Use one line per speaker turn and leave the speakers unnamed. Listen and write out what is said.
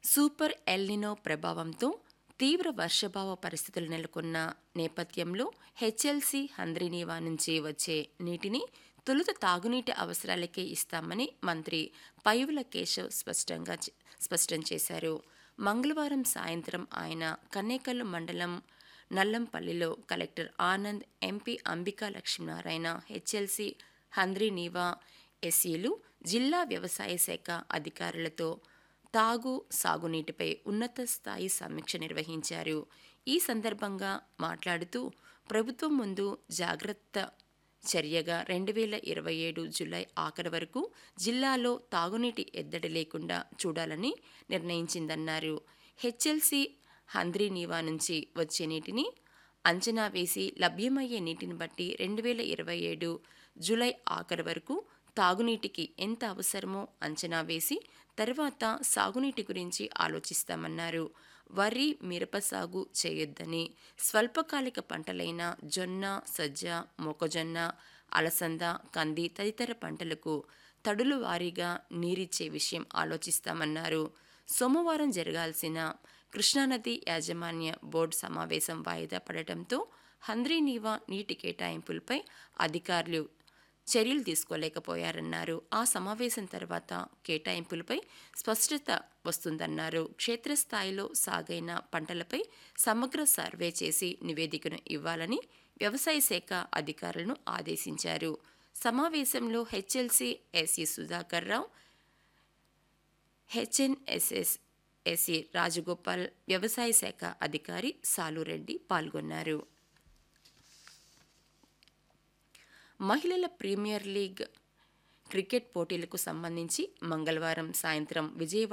super El Niño ప్రభావంతో తీవ్ర వర్షభావ పరిస్థితులు నెలకొన్న నేపథ్యంలో హెచ్ఎల్సి హంద్రీనీవా నుంచి వచ్చే నీటిని తొలుత తాగునీటి అవసరాలకే ఇస్తామని మంత్రి పైవుల కేశవ్ స్పష్టంగా చే- స్పష్టం చేశారు మంగళవారం సాయంత్రం ఆయన కన్నేకల్లు మండలం నల్లంపల్లిలో collector Anand MP Ambika Lakshminarayana HLC Handri Neeva ఎస్సీలు జిల్లా వ్యవసాయ శాఖ అధికారులతో తాగు సాగునీటిపై ఉన్నత స్థాయి సమీక్ష నిర్వహించారు ఈ సందర్భంగా మాట్లాడుతూ ప్రభుత్వం ముందు జాగ్రత్త చర్యగా రెండు వేల ఇరవై ఏడు జూలై ఆఖరి వరకు జిల్లాలో తాగునీటి ఎద్దడి లేకుండా చూడాలని నిర్ణయించిందన్నారు హెచ్ఎల్సి హంద్రీనీవా నుంచి వచ్చే నీటిని అంచనా వేసి లభ్యమయ్యే నీటిని బట్టి రెండు వేల ఇరవై ఏడు జూలై ఆఖరి వరకు తాగునీటికి ఎంత అవసరమో అంచనా వేసి తర్వాత సాగునీటి గురించి ఆలోచిస్తామన్నారు వరి మిరప సాగు చేయొద్దని స్వల్పకాలిక పంటలైన జొన్న సజ్జ మొక్కజొన్న అలసంద కంది తదితర పంటలకు తడులు వారీగా నీరిచ్చే విషయం ఆలోచిస్తామన్నారు సోమవారం జరగాల్సిన కృష్ణానది యాజమాన్య బోర్డు సమావేశం వాయిదా పడటంతో హంద్రీనీవా నీటి కేటాయింపులపై అధికారులు చర్యలు తీసుకోలేకపోయారన్నారు ఆ సమావేశం తర్వాత కేటాయింపులపై స్పష్టత వస్తుందన్నారు క్షేత్రస్థాయిలో సాగైన పంటలపై సమగ్ర సర్వే చేసి నివేదికను ఇవ్వాలని వ్యవసాయ శాఖ అధికారులను ఆదేశించారు సమావేశంలో HLC SE Sudhakar Rao HNSS SE Rajagopal వ్యవసాయ శాఖ అధికారి సాలురెడ్డి పాల్గొన్నారు మహిళల ప్రీమియర్ లీగ్ క్రికెట్ పోటీలకు సంబంధించి మంగళవారం సాయంత్రం విజయవాడ